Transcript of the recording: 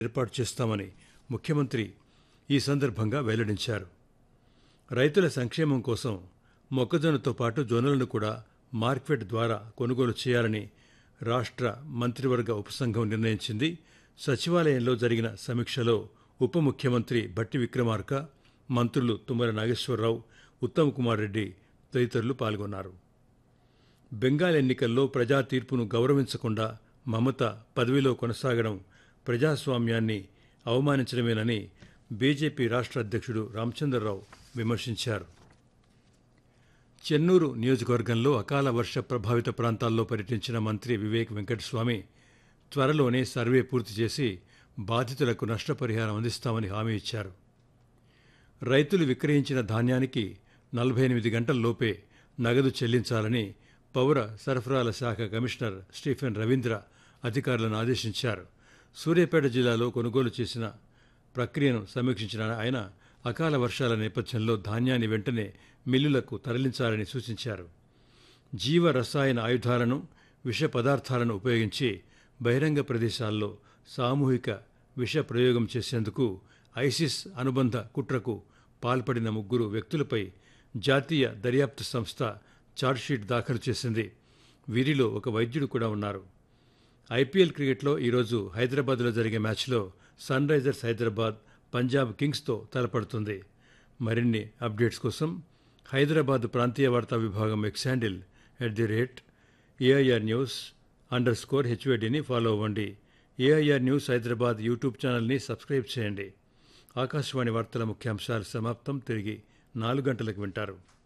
ఏర్పాటు చేస్తామని ముఖ్యమంత్రి ఈ సందర్భంగా వెల్లడించారు రైతుల సంక్షేమం కోసం మొక్కజొన్నతో పాటు జొన్నలను కూడా మార్కెట్ ద్వారా కొనుగోలు చేయాలని రాష్ట్ర మంత్రివర్గ ఉపసంఘం నిర్ణయించింది సచివాలయంలో జరిగిన సమీక్షలో ఉప ముఖ్యమంత్రి భట్టి విక్రమార్క మంత్రులు తుమ్మల నాగేశ్వరరావు ఉత్తమ్ కుమార్ రెడ్డి తదితరులు పాల్గొన్నారు బెంగాల్ ఎన్నికల్లో ప్రజా తీర్పును గౌరవించకుండా మమత పదవిలో కొనసాగడం ప్రజాస్వామ్యాన్ని అవమానించడమేనని బీజేపీ రాష్ట్ర అధ్యక్షుడు రామచంద్రరావు విమర్శించారు చెన్నూరు నియోజకవర్గంలో అకాల వర్ష ప్రభావిత ప్రాంతాల్లో పర్యటించిన మంత్రి వివేక్ వెంకటస్వామి త్వరలోనే సర్వే పూర్తి చేసి బాధితులకు నష్టపరిహారం అందిస్తామని హామీ ఇచ్చారు రైతులు విక్రయించిన ధాన్యానికి నలభై ఎనిమిది గంటల్లోపే నగదు చెల్లించాలని పౌర సరఫరాల శాఖ కమిషనర్ స్టీఫెన్ రవీంద్ర అధికారులను ఆదేశించారు సూర్యాపేట జిల్లాలో కొనుగోలు చేసిన ప్రక్రియను సమీక్షించిన ఆయన అకాల వర్షాల నేపథ్యంలో ధాన్యాన్ని వెంటనే మిల్లులకు తరలించాలని సూచించారు జీవ రసాయన ఆయుధాలను విష పదార్థాలను ఉపయోగించి బహిరంగ ప్రదేశాల్లో సామూహిక విష ప్రయోగం చేసేందుకు ఐసిస్ అనుబంధ కుట్రకు పాల్పడిన ముగ్గురు వ్యక్తులపై జాతీయ దర్యాప్తు సంస్థ ఛార్జ్షీట్ దాఖలు చేసింది వీరిలో ఒక వైద్యుడు కూడా ఉన్నారు ఐపీఎల్ క్రికెట్లో ఈరోజు హైదరాబాద్లో జరిగే మ్యాచ్లో సన్ రైజర్స్ హైదరాబాద్ పంజాబ్ కింగ్స్తో తలపడుతుంది మరిన్ని అప్డేట్స్ కోసం హైదరాబాద్ ప్రాంతీయ వార్తా విభాగం X handle at the rate AIR news underscore హెచ్వేడిని ఫాలో అవ్వండి ఏఐఆర్ న్యూస్ హైదరాబాద్ యూట్యూబ్ ఛానల్ని సబ్స్క్రైబ్ చేయండి ఆకాశవాణి వార్తల ముఖ్యాంశాలు సమాప్తం తిరిగి నాలుగు గంటలకు వింటారు